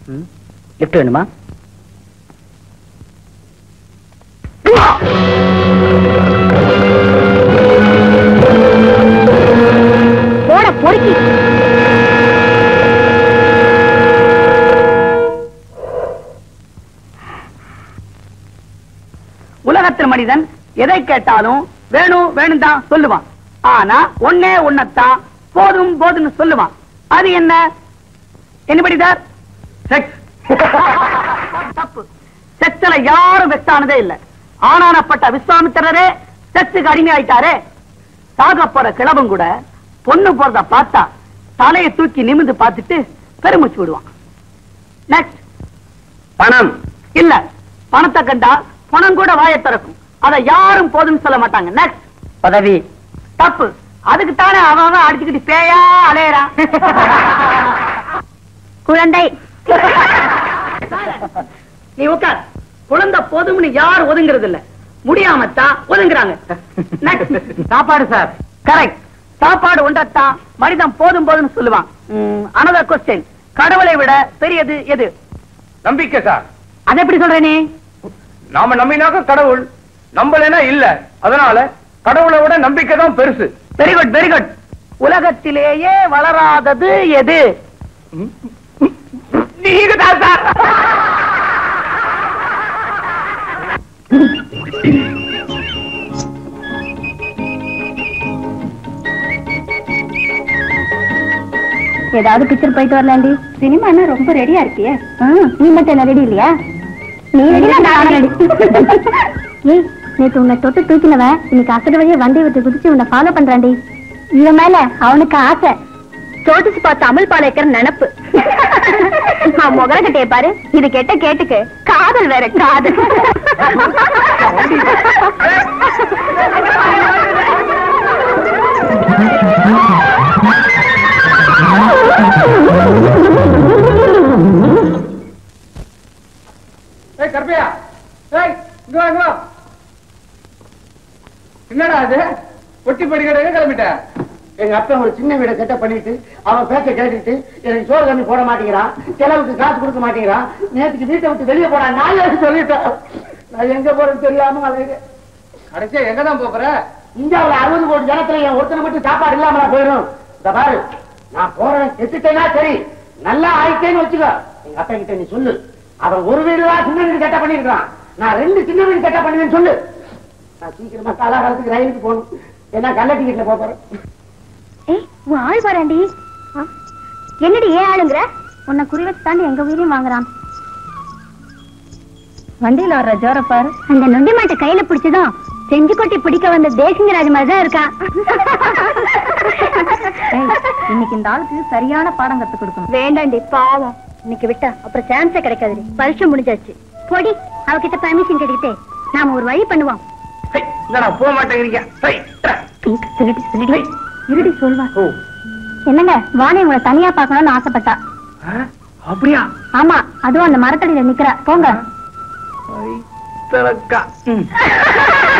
Lift வேணுமா போட பொறுக்கி உலகத்தில் மனிதன் எதை கேட்டாலும் வேணும் வேணும் தான் சொல்லுவான் ஆனா ஒன்னே ஒன்னத்தான் போதும் போதும்னு சொல்லுவான் அது என்ன என்னபடி சார் செக்ஸ் தப்பு செக்ஸ்ல யாரும் வெஸ்டானதே இல்ல ஆனானப்பட்ட விஸ்வாமித்திரரே செக்ஸுக்கு அடிமை ஆயிட்டாரே சாக போற கிழவன் கூட பொண்ணு போறத பார்த்தா தலையை தூக்கி நிமிந்து பார்த்துட்டு பெருமூச்சு விடுவான் நெக்ஸ்ட் பணம் இல்ல பணத்தை கண்டா பணம் கூட வாயை திறக்கும் அத யாரும் போதும்னு சொல்ல மாட்டாங்க நெக்ஸ்ட் பதவி தப்பு அதுக்கு தானே அவன் அவன் அடிச்சுக்கிட்டு பேயா அலையறான் குழந்தை நீ உட்கார் குழந்தை போதும்னு யாரும் ஒதுங்குறது இல்ல முடியாமத்தான் ஒதுங்குறாங்க Next. சாப்பாடு சார் கரெக்ட் சாப்பாடு ஒன்றத்தான் மனிதன் போதும் போதும்னு சொல்லுவான் அனதர் கொஸ்டின் கடவுளை விட பெரியது எது நம்பிக்கை சார் அதை எப்படி சொல்ற நீ நாம நம்பினாக்க கடவுள் நம்பலைன்னா இல்ல அதனால கடவுளை விட நம்பிக்கை தான் பெருசு வெரி குட் வெரி குட் உலகத்திலேயே வளராதது எது நீங்க தான் சார் ஏதாவது பிக்சர் போயிட்டு வரலாண்டி சினிமானா ரொம்ப ரெடியா இருக்கியே நீ மட்டும் என்ன ரெடி இல்லையா நீ ரெடி நான் ரெடி ஏய் நேத்து உன்னை தொட்டு தூக்கினவன் இன்னைக்கு அசடு வழியா வண்டி விட்டு குதிச்சு உன்னை ஃபாலோ பண்றான்டி இவன் மேல அவனுக்கு ஆசை சோட்டிச்சு பார்த்து அமல் பால் வைக்கிற நினப்பு முகர கட்டைய பாரு இது கெட்ட கேட்டுக்கு காதல் வேற காதல் ஏய் கருப்பையா ஏய் இங்க வா இங்க வா என்னடா அது பொட்டி படிக்கடையே கிளம்பிட்ட எங்க அப்பா ஒரு சின்ன வீடை செட்டப் பண்ணிட்டு அவன் பேச்ச கேட்டுட்டு எனக்கு சோறு கம்மி போட மாட்டேங்கிறான் செலவுக்கு காசு கொடுக்க மாட்டேங்கிறான் நேற்றுக்கு வீட்டை விட்டு வெளியே போறான் நான் ஏன் சொல்லிட்டேன் நான் எங்க போறேன்னு தெரியாம அலையுறேன் கடைசியா எங்க தான் போற இந்தியாவுல அறுபது கோடி ஜனத்துல என் ஒருத்தனை மட்டும் சாப்பாடு இல்லாம நான் போயிடும் இந்த பாரு நான் போறேன் செத்துட்டேன்னா சரி நல்லா ஆயிட்டேன்னு வச்சுக்கோ எங்க அப்பா கிட்ட நீ சொல்லு அவன் ஒரு வீடு தான் சின்ன வீடு கட்ட பண்ணிருக்கான் நான் ரெண்டு சின்ன வீடு கட்ட பண்ணுவேன்னு சொல்லு நான் சீக்கிரமா காலாகாலத்துக்கு ரயிலுக்கு போகணும் ஏன்னா கள்ள டிக்கெட்ல போக போறேன் ஏய் உன் ஆள் பாராண்டி என்னடி ஏன் ஆளுங்கிற உன்னை குறி வச்சு தாண்டி எங்க உயிரையும் வாங்குறான் வண்டியில வர்ற ஜோர பாரு அந்த நொண்டி மாட்டை கையில பிடிச்சதும் செஞ்சு கொட்டி பிடிக்க வந்த தேசிங்கராஜ் மாதிரி தான் இருக்கான் இன்னைக்கு இந்த ஆளுக்கு சரியான பாடம் கத்து கொடுக்கணும் வேண்டாண்டி பாவம் இன்னைக்கு விட்டா அப்புறம் சான்ஸே கிடைக்காதுடி பரிசு முடிஞ்சாச்சு போடி அவகிட்ட பர்மிஷன் கிடைக்கிட்டே நாம ஒரு வழி பண்ணுவோம் என்னடா போக மாட்டேங்கிறீங்க ஏய், டா. சொல்லிட்டு சொல்லிட்டு இருடி சொல்வா ஓ என்னங்க வாணி உங்களை தனியா பார்க்கணும்னு ஆசைப்பட்டா ஆ, அப்படியா ஆமா அதுவும் அந்த மரத்தடியில நிக்கிறா போங்க திறக்கா ம்